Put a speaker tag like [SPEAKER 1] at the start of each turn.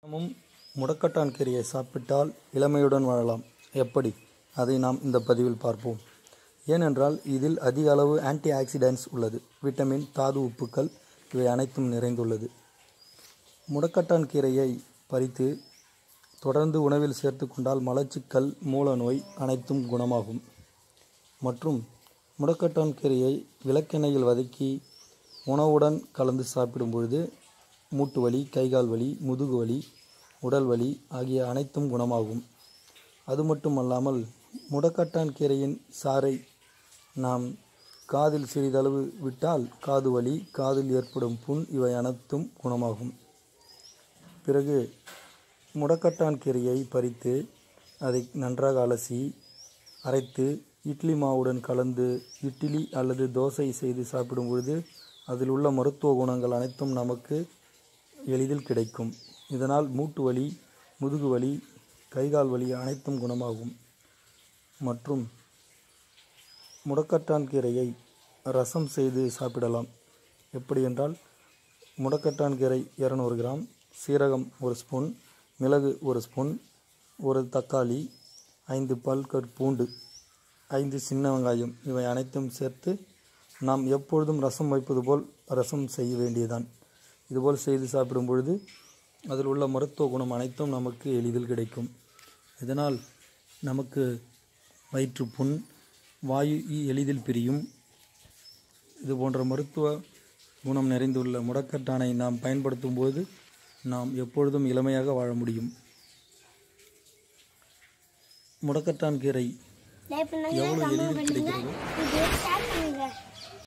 [SPEAKER 1] நாமும் முடக்கட்டான் கீரையை சாப்பிட்டால் இளமையுடன் வாழலாம் எப்படி அதை நாம் இந்த பதிவில் பார்ப்போம் ஏனென்றால் இதில் அதிக அளவு ஆன்டி ஆக்சிடென்ட்ஸ் உள்ளது விட்டமின் தாது உப்புக்கள் இவை அனைத்தும் நிறைந்துள்ளது முடக்கட்டான் கீரையை பறித்து தொடர்ந்து உணவில் சேர்த்து கொண்டால் மலச்சிக்கல் மூல நோய் அனைத்தும் குணமாகும் மற்றும் முடக்கட்டான் கீரையை விளக்கெண்ணெயில் வதக்கி உணவுடன் கலந்து சாப்பிடும் பொழுது மூட்டு வலி கைகால் வலி முதுகு வலி உடல் வலி ஆகிய அனைத்தும் குணமாகும் அது மட்டுமல்லாமல் முடக்கட்டான் கீரையின் சாறை நாம் காதில் சிறிதளவு விட்டால் காது வலி காதில் ஏற்படும் புண் இவை அனைத்தும் குணமாகும் பிறகு முடக்கட்டான் கீரையை பறித்து அதை நன்றாக அலசி அரைத்து இட்லி மாவுடன் கலந்து இட்லி அல்லது தோசை செய்து சாப்பிடும் பொழுது அதில் உள்ள மருத்துவ குணங்கள் அனைத்தும் நமக்கு எளிதில் கிடைக்கும் இதனால் மூட்டு வலி முதுகு வலி கைகால் வலி அனைத்தும் குணமாகும் மற்றும் முடக்கட்டான் கீரையை ரசம் செய்து சாப்பிடலாம் எப்படி என்றால் முடக்கட்டான் கீரை இரநூறு கிராம் சீரகம் ஒரு ஸ்பூன் மிளகு ஒரு ஸ்பூன் ஒரு தக்காளி ஐந்து பல்கட் பூண்டு ஐந்து சின்ன வெங்காயம் இவை அனைத்தும் சேர்த்து நாம் எப்பொழுதும் ரசம் வைப்பது போல் ரசம் செய்ய வேண்டியதான் இதுபோல் செய்து சாப்பிடும் பொழுது அதில் உள்ள மருத்துவ குணம் அனைத்தும் நமக்கு எளிதில் கிடைக்கும் இதனால் நமக்கு வயிற்றுப்புண் வாயு எளிதில் பிரியும் இது போன்ற மருத்துவ குணம் நிறைந்துள்ள முடக்கட்டானை நாம் பயன்படுத்தும் போது நாம் எப்பொழுதும் இளமையாக வாழ முடியும் முடக்கட்டான் கீரை
[SPEAKER 2] லைக் பண்ணுங்க
[SPEAKER 1] எவ்வளவு
[SPEAKER 2] கமெண்ட்
[SPEAKER 1] எளிதில்
[SPEAKER 2] பண்ணுங்க
[SPEAKER 1] கிடைக்கிறது
[SPEAKER 2] இது ஷேர் பண்ணுங்க